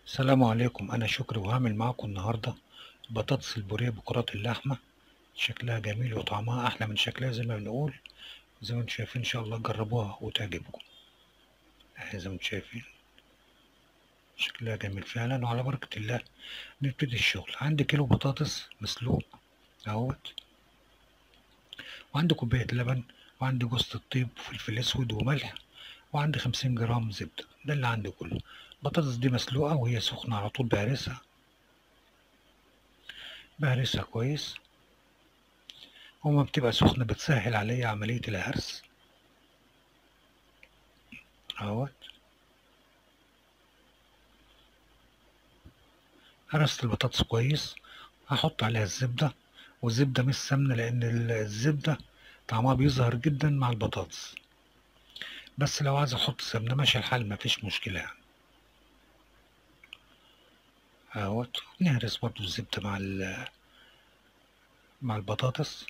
السلام عليكم أنا شكري وهعمل معاكم النهاردة بطاطس البوريه بكرات اللحمة شكلها جميل وطعمها أحلى من شكلها زي ما بنقول زي ما انتم شايفين إن شاء الله تجربوها وتعجبكم أهي زي ما انتم شايفين شكلها جميل فعلا وعلى بركة الله نبتدي الشغل عندي كيلو بطاطس مسلوق اهوت وعندي كوباية لبن وعندي جوز الطيب وفلفل أسود وملح وعندي خمسين جرام زبدة ده اللي عندي كله البطاطس دي مسلوقة وهي سخنة على طول بهرسها بهرسها كويس وما بتبقى سخنة بتسهل عليا عملية الهرس اهوت هرست البطاطس كويس هحط عليها الزبدة والزبدة مش سمنة لأن الزبدة طعمها بيظهر جدا مع البطاطس بس لو عايز احط سمنة ماشي الحال مفيش مشكلة يعني اهوت نهرس برضو الزبدة مع مع البطاطس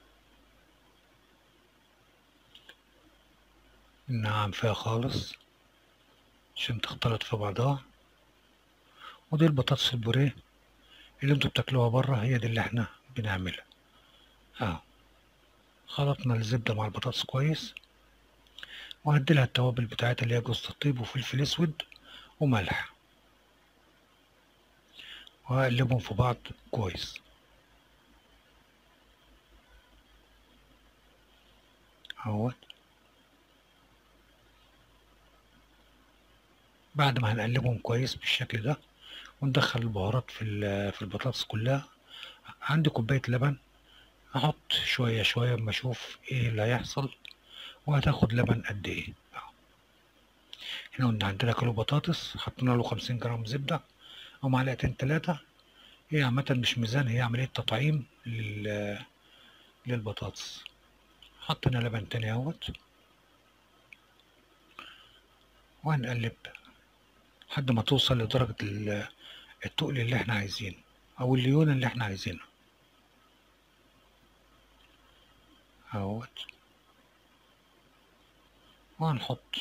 نعم فيها خالص عشان تختلط في بعضها ودي البطاطس البوريه اللي انتوا بتاكلوها بره هي دي اللي احنا بنعملها اهو خلطنا الزبدة مع البطاطس كويس وهديلها التوابل بتاعتها اللي هي جوز الطيب وفلفل اسود وملح وهقلبهم في بعض كويس اهوت بعد ما هنقلبهم كويس بالشكل ده وندخل البهارات في في البطاطس كلها عندي كوباية لبن احط شوية شوية اما اشوف ايه اللي هيحصل وهتاخد لبن قد ايه هنا قلنا عندنا كيلو بطاطس حطينا له خمسين جرام زبدة او معلقتين تلاتة هي عامة مش ميزان هي عملية تطعيم لل للبطاطس حطينا لبن تاني اهوت وهنقلب لحد ما توصل لدرجة التقل اللي احنا عايزينه او الليونة اللي احنا عايزينها اهوت وهنحط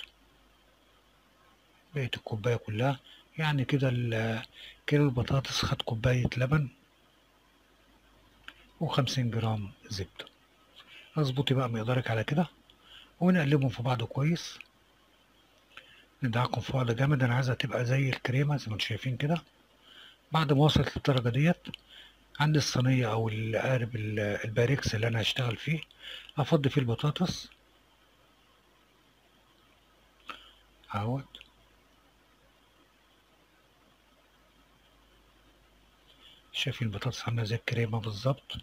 بقية الكوباية كلها يعني كده كيلو البطاطس خد كوباية لبن وخمسين جرام زبدة اظبطي بقى مقدارك على كده ونقلبهم في بعض كويس ندعكم في بعض جامد انا عايزها تبقى زي الكريمة زي ما انتم شايفين كده بعد ما وصلت للدرجة ديت عندي الصينية او القارب الباريكس اللي انا هشتغل فيه افضي فيه البطاطس اهوت شايفين البطاطس عاملة زي الكريمة بالظبط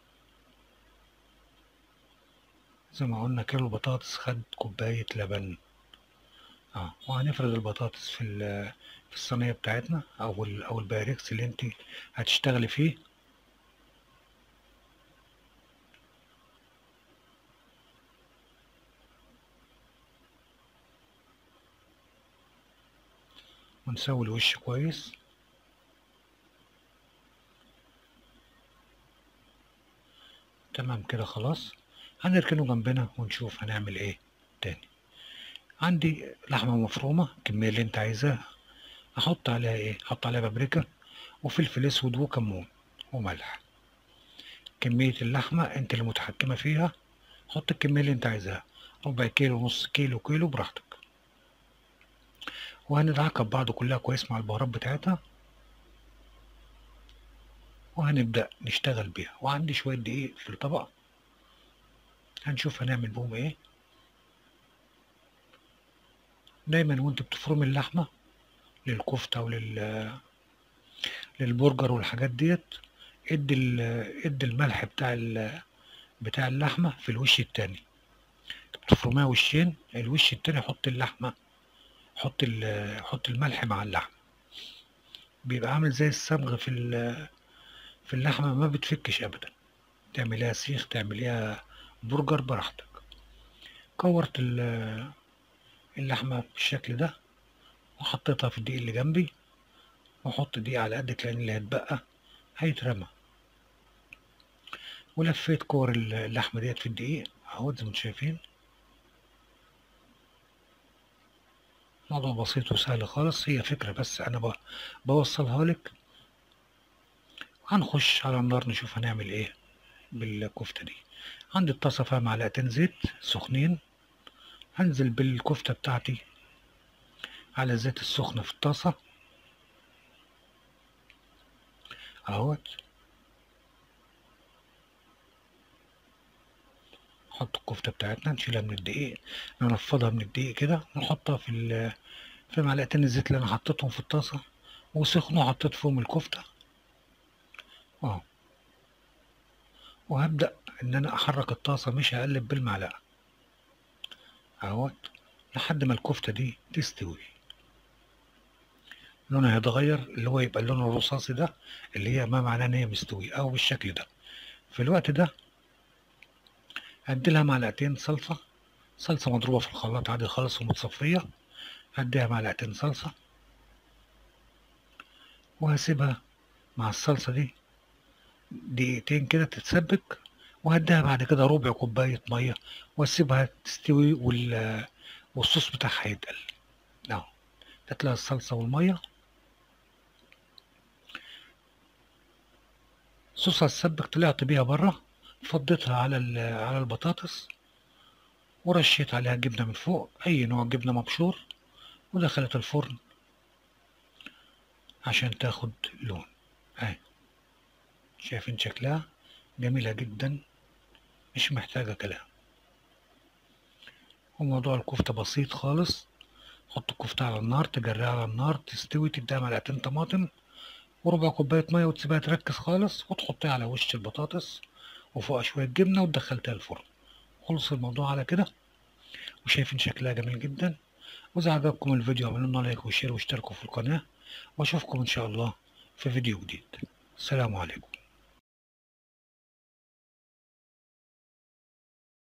زي ما قلنا كيلو بطاطس خد كوباية لبن اه وهنفرد البطاطس في في الصينية بتاعتنا او او البايركس اللي انت هتشتغلي فيه ونسوي الوش كويس تمام كده خلاص هنركنه جنبنا ونشوف هنعمل ايه تاني عندي لحمة مفرومة الكمية اللي انت عايزاها احط عليها ايه احط عليها بابريكا وفلفل اسود وكمون وملح كمية اللحمة انت اللي متحكمة فيها حط الكمية اللي انت عايزاها ربع كيلو نص كيلو كيلو براحتك وهندعكها ببعض كلها كويس مع البهارات بتاعتها وهنبدأ نشتغل بيها وعندي شوية دقيق في الطبق هنشوف هنعمل بهم ايه دايما وانت بتفرمي اللحمة للكفتة ولل للبرجر والحاجات ديت ادي ادي الملح بتاع بتاع اللحمة في الوش التاني بتفرميها وشين الوش التاني حط اللحمة حط حط الملح مع اللحمة بيبقى عامل زي الصمغ في في اللحمة ما بتفكش ابدا تعمليها سيخ تعمليها برجر براحتك كورت اللحمة بالشكل ده وحطيتها في الدقيق اللي جنبي واحط دقيق على قدك لان اللي هيتبقى هيترمى ولفيت كور اللحمة ديت في الدقيق اهو زي ما انتم شايفين موضوع بسيط وسهل خالص هي فكرة بس أنا ب- بوصلها لك هنخش على النار نشوف هنعمل إيه بالكفتة دي عندي الطاسة فيها معلقتين زيت سخنين هنزل بالكفتة بتاعتي على الزيت السخن في الطاسة اهوت نحط الكفتة بتاعتنا نشيلها من الدقيق ننفضها من الدقيق كده ونحطها في ال- في معلقتين الزيت اللي انا حطيتهم في الطاسة وسخنوا حطيت فيهم الكفتة اه وهبدأ ان انا احرك الطاسة مش هقلب بالمعلقة اهوت لحد ما الكفتة دي تستوي لونها هيتغير اللي هو يبقى اللون الرصاصي ده اللي هي ما معناه ان هي مستوي او بالشكل ده في الوقت ده هديلها معلقتين صلصة صلصة مضروبة في الخلاط عادي خالص ومتصفية هديها معلقتين صلصة وهسيبها مع الصلصة دي دقيقتين كده تتسبك وهديها بعد كده ربع كوباية مية واسيبها تستوي وال... والصوص بتاعها يتقل اهو هتلاقي الصلصة والمية صوصها اتسبك طلعت بيها بره فضيتها على ال- على البطاطس ورشيت عليها جبنة من فوق أي نوع جبنة مبشور ودخلت الفرن عشان تاخد لون اهي شايفين شكلها جميلة جدا مش محتاجة كلام وموضوع الكفتة بسيط خالص حط الكفتة على النار تجريها على النار تستوي تديها معلقتين طماطم وربع كوباية مية وتسيبها تركز خالص وتحطيها على وش البطاطس وفوقها شوية جبنة وتدخلتها الفرن خلص الموضوع على كده وشايفين شكلها جميل جدا وإذا عجبكم الفيديو اعملوا لنا لايك وشير واشتركوا في القناة واشوفكم ان شاء الله في فيديو جديد السلام عليكم